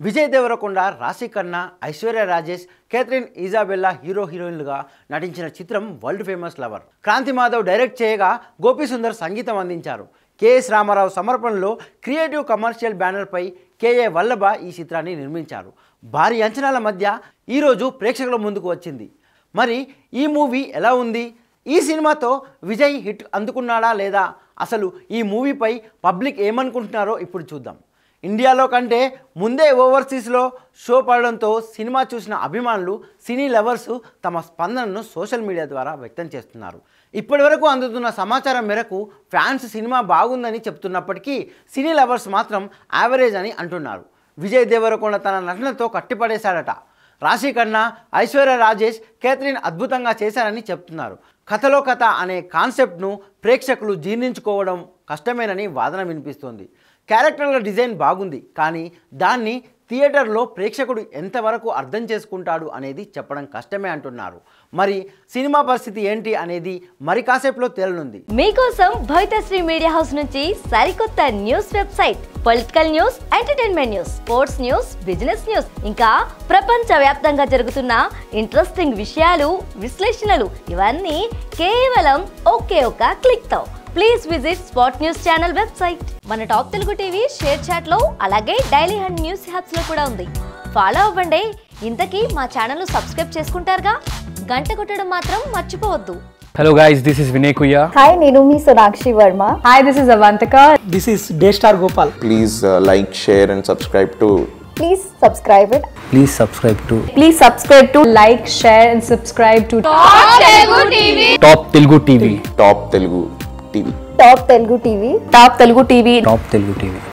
Vijay Deverakonda Raashi Khanna Aishwarya Rajesh Catherine Isabella hero హీరోయిన్లుగా నటించిన చిత్రం world famous lover Kranthi Madhav direct చేయగా గోపి సుందర్ సంగీతం అందించారు కెఎస్ రామారావు సమర్పణలో క్రియేటివ్ కమర్షియల్ బ్యానర్పై కేఏ వల్లభ ఈ చిత్రాన్ని నిర్మించారు భారీ అంచనాల మధ్య ఈరోజు ప్రేక్షకుల ముందుకు వచ్చింది మరి ఈ మూవీ ఎలా ఉంది ఈ సినిమాతో విజయ్ హిట్ అందుకున్నాడా లేదా అసలు ఈ మూవీపై పబ్లిక్ ఏమనుకుంటున్నారో ఇప్పుడు చూద్దాం ఇండియాలో కంటే ముందే ఓవర్సీస్లో షో పడడంతో సినిమా చూసిన అభిమానులు సినీ లవర్స్ తమ స్పందనను సోషల్ మీడియా ద్వారా వ్యక్తం చేస్తున్నారు ఇప్పటివరకు అందుతున్న సమాచారం మేరకు ఫ్యాన్స్ సినిమా బాగుందని చెప్తున్నప్పటికీ సినీ లవర్స్ మాత్రం యావరేజ్ అని అంటున్నారు విజయ్ దేవరకొండ తన నటనతో కట్టిపడేశాడట రాశి ఖన్నా ఐశ్వర్య రాజేష్ కేథరిన్ అద్భుతంగా చేశారని చెప్తున్నారు కథలో కథ అనే కాన్సెప్ట్ను ప్రేక్షకులు జీర్ణించుకోవడం కష్టమేనని వాదన వినిపిస్తోంది క్యారెక్టర్ల డిజైన్ బాగుంది కానీ దాన్ని థియేటర్లో ప్రేక్షకుడు ఎంతవరకు అర్థం చేసుకుంటాడు అనేది చెప్పడం కష్టమే అంటున్నారు మరి సినిమా పరిస్థితి ఏంటి అనేది మరి కాసేపులో తేలనుంది మీకోసం భవితశ్రీ మీడియా హౌస్ నుంచి సరికొత్త news website political news entertainment news sports news business news ఇంకా ప్రపంచ వ్యాప్తంగా జరుగుతున్న ఇంట్రెస్టింగ్ విషయాలు విశ్లేషణలు ఇవన్నీ కేవలం ఒకే ఒక క్లిక్ తో please visit spot news channel website మన top Telugu TV share chat లో అలాగే డైలీ హండ్ న్యూస్ హ్యాప్స్ లో కూడా ఉంది ఫాలో అవ్వండి ఇంతకీ మా ఛానల్ సబ్స్క్రైబ్ చేసుకుంటారుగా గంట కొట్టడం మాత్రం మర్చిపోవద్దు Hello guys, this is Vinay Kuya. Hi నేను మీ Sonakshi Varma Hi, this is Avantika. This is Daystar Gopal. please uh, like, share, and subscribe to please subscribe it Please subscribe to Please subscribe to like, share, and subscribe to Top Telugu TV. Top Telugu TV. Top Telugu TV Top Telugu TV. Top Telugu TV.